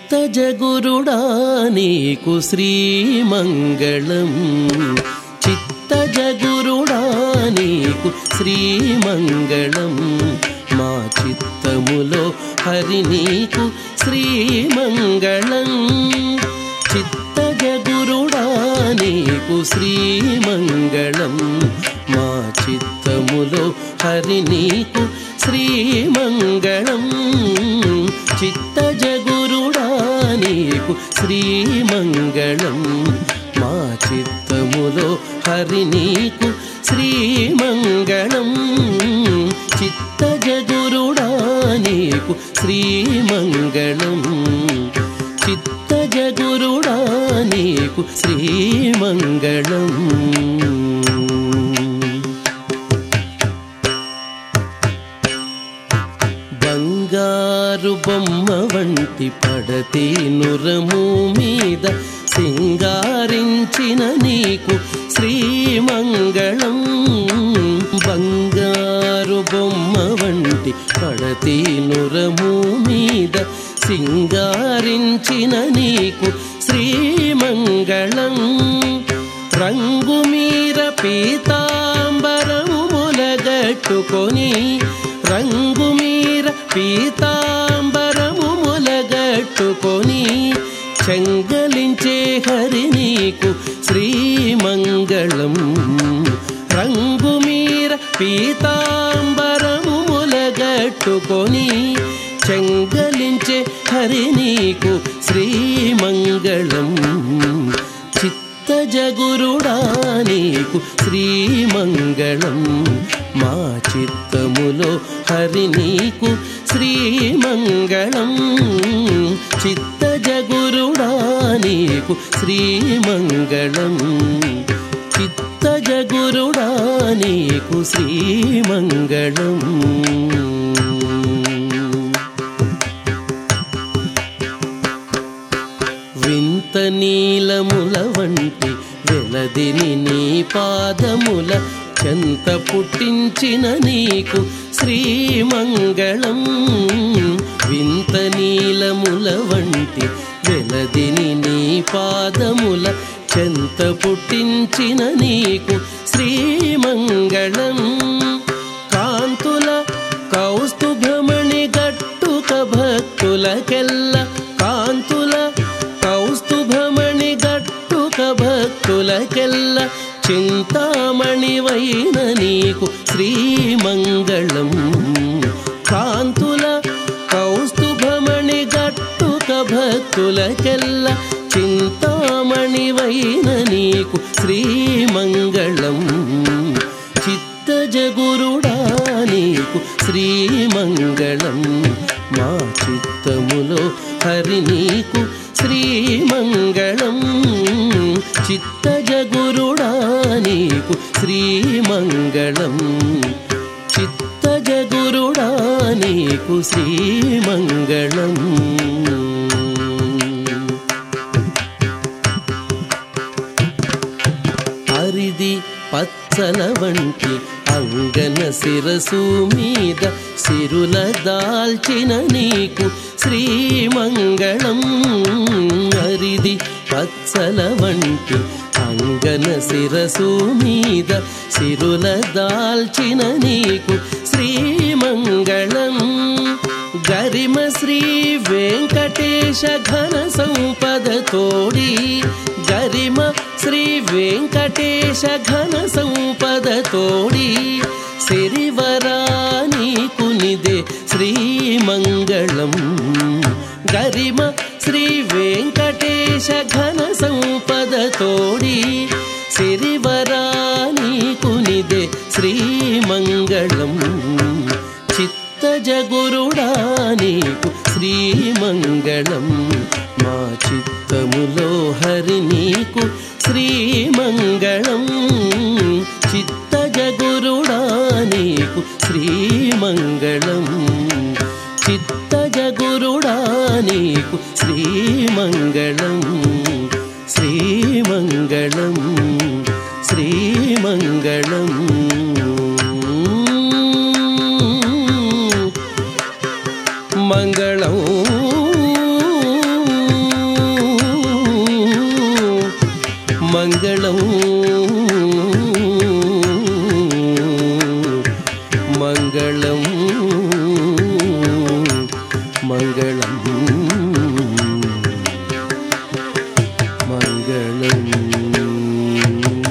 చిత్తజగురుడా నీకు శ్రీమంగళం చిత్తజగురుడా నీకు శ్రీమంగళం మా చిత్తములో హరి నీకు శ్రీమంగళం చిత్తజగురుడా నీకు శ్రీమంగళం మా చిత్తములో హరి నీకు శ్రీమంగళం చిత్తజగురుడా నీకు శ్రీమంగళం మా చిత్తములో హరి నీకు శ్రీమంగళం చిత్తజగురుడా నీకు శ్రీమంగళం చిత్తజగురుడా నీకు శ్రీమంగళం బంగారు బొమ్మ వంటి పడతే నురము మీద సింగారించిన నీకు శ్రీమంగళం బంగారు బొమ్మ వంటి పడతే నురము మీద సింగారించిన నీకు శ్రీమంగళం రంగు మీర పీతాంబరము ములగట్టుకొని రంగు మీర పీతాంబరము ములగట్టుకొని చెంగలించే హరి నీకు శ్రీమంగళం రంగు మీర పీతాంబరము ములగట్టుకొని చెంగలించే హరి నీకు శ్రీమంగళం చిత్తజగురుడా నీకు శ్రీమంగళం మా చిత్తములో హరి నీకు శ్రీమంగళం చిత్తజగురుడా నీకు శ్రీమంగళం చిత్తజగురుడా నీకు శ్రీమంగళం వింత నీలముల వంటి వెలదిని నీ పాదముల చెంత పుట్టించిన నీకు శ్రీమంగళం వింత నీలముల వంటి వెలదిని నీ పాదముల చెంత పుట్టించిన నీకు శ్రీమంగళం కాంతుల కౌస్తుభమణి గట్టుక భక్తులకెల్ల కాంతుల కౌస్తుభమణి గట్టుక భక్తులకెల్ల చింతామణివైన నీకు శ్రీమంగళం కాంతుల కౌస్తుభమణి గట్టుక భక్తులకెల్ల చింతామణివైన నీకు శ్రీమంగళం చిత్తజగురుడా నీకు శ్రీమంగళం మా చిత్తములో హరి నీకు శ్రీమంగళం చిత్తజగురుడా నీకు శ్రీమంగళం చిత్తజగురుడా నీకు శ్రీమంగళం హరిది పచ్చల వంటి అంగన శిరసు మీద సిరుల దాల్చిన నీకు శ్రీమంగళం హరిది పచ్చల వంటి అంగన శిరసు మీద సిరుల దాల్చిన నీకు శ్రీమంగళం గరిమ శ్రీ వెంకటేశ ఘన సంపద తోడి గరిమ శ్రీ వెంకటేశ ఘన సంపద తోడి సిరివరా నీకు నిదే శ్రీమంగళం గరిమ శ్రీ వెంకటేశ ఘన సంపద తోడి సిరివరా నీకు నిదే శ్రీమంగళం చిత్తజగురుడా నీకు శ్రీమంగళం మా చిత్తములో హరి నీకు శ్రీమంగళం చిత్తజగురుడా నీకు శ్రీమంగళం చిత్తజగురుడా నీకు శ్రీమంగళం శ్రీమంగళం శ్రీమంగళం మంగళం మంగళం మంగళం మంగళం మంగళం